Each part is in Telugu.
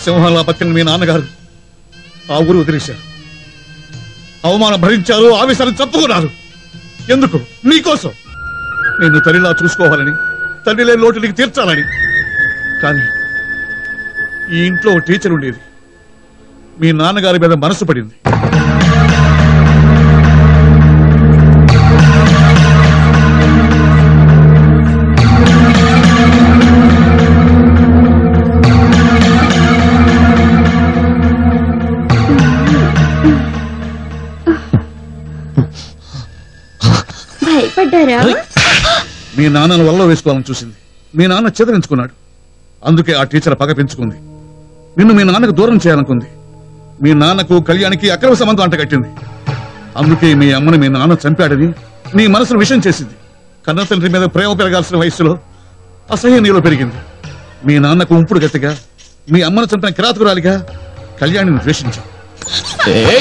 సింహంలా బతికిన మీ నాన్నగారు ఆ ఊరు వదిలేశారు అవమానం భరించారు ఆవేశాన్ని చంపుకున్నారు ఎందుకు నీకోసం నిన్ను తల్లిలా చూసుకోవాలని తల్లి లేని లోటు నీకు తీర్చాలని కానీ ఈ ఇంట్లో ఓ టీచర్ ఉండేది మీ నాన్నగారి మీద మనసు పడింది భయపడ్డారా మీ నాన్నను వల్ల వేసుకోవాలని చూసింది మీ నాన్న చెదరించుకున్నాడు అందుకే ఆ టీచర్ పగ పెంచుకుంది నిన్ను మీ నాన్నకు దూరం చేయాలనుకుంది మీ నాన్నకు కళ్యాణికి అక్రమ సంబంధం అంటగట్టింది అందుకే మీ అమ్మని మీ నాన్న చంపాడని నీ మనసును విషయం చేసింది కన్న తండ్రి మీద ప్రేమ పెరగాల్సిన వయసులో అసహ్యం నీలో పెరిగింది మీ నాన్నకు ఉంపుడు గతిగా మీ అమ్మను చంపిన కిరాతకురాలిగా కళ్యాణిని ద్వేషించావు ఏయ్!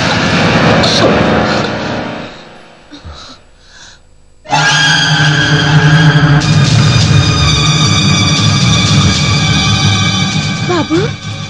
బాబు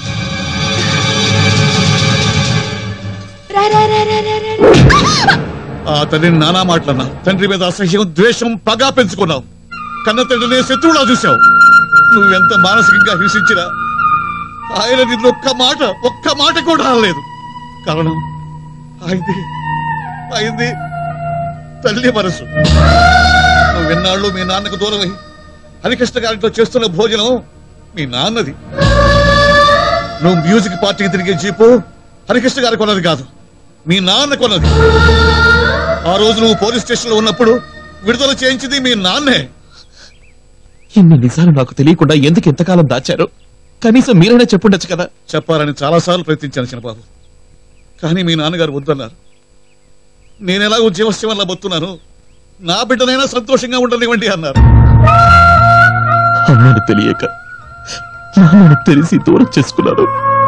రా రా రా రా రా రా. ఆ తల్లిని నానా మాటలన్నా తండ్రి మీద అసహ్యం ద్వేషం పగా పెంచుకున్నావు కన్న తండ్రిని శత్రువులా చూశావు నువ్వెంత మానసికంగా హింసించినా ఆయన నిన్ను ఒక్క మాట ఒక్క మాట కూడా అనలేదు కారణం అయింది అయింది తల్లి మనసు నువ్వు ఎన్నాళ్ళు మీ నాన్నకు దూరమై హరికృష్ణ గారితో చేస్తున్న భోజనం మీ నాన్నది నువ్వు మ్యూజిక్ పార్టీకి తిరిగే జీపు హరికృష్ణ గారి కొన్నది కాదు మీ నాన్న కొన్నది ఆ రోజు నువ్వు పోలీస్ స్టేషన్ లో ఉన్నప్పుడు విడుదల చేయించింది మీ నాన్నే ఇన్ని నిజాలు నాకు తెలియకుండా ఎందుకు ఎంతకాలం దాచారు కనీసం మీరైనా చెప్పుండొచ్చు కదా చెప్పాలని చాలాసార్లు ప్రయత్నించాను చిన్నబాబు కానీ మీ నాన్నగారు వద్దన్నారు నేనెలాగో జీవస్యవల్ల బతున్నాను నా బిడ్డనైనా సంతోషంగా ఉండనివ్వండి అన్నారు అమ్మని తెలియక నాన్నని తెలిసి దూరం చేసుకున్నాను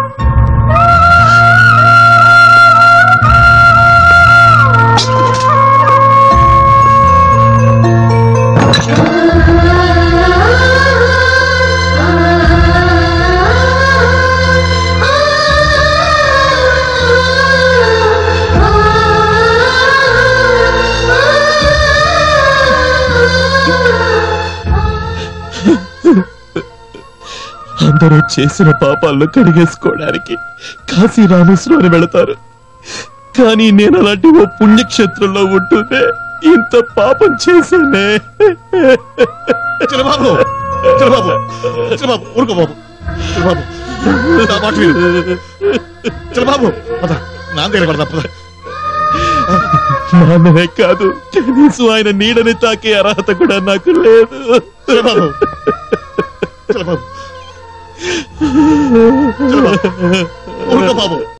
అందరూ చేసిన పాపాలను కడిగేసుకోవడానికి కాశీ రామేశ్వరం వెళతారు కానీ నేను అలాంటి ఓ పుణ్యక్షేత్రంలో ఉంటూనే ఇంత పాపం చేశానే చిన్నబాబు చిన్నబాబు చిన్నబాబు ఊరుకో బాబు చిన్నబాబు నా మాట విను చిన్నబాబు పద నాన్న దగ్గర పడదా పద నాన్ననే కాదు కనీసం ఆయన నీడని తాకే అర్హత కూడా నాకు లేదు చిన్నబాబు చిన్నబాబు చిన్నబాబు ఊరుకో బాబు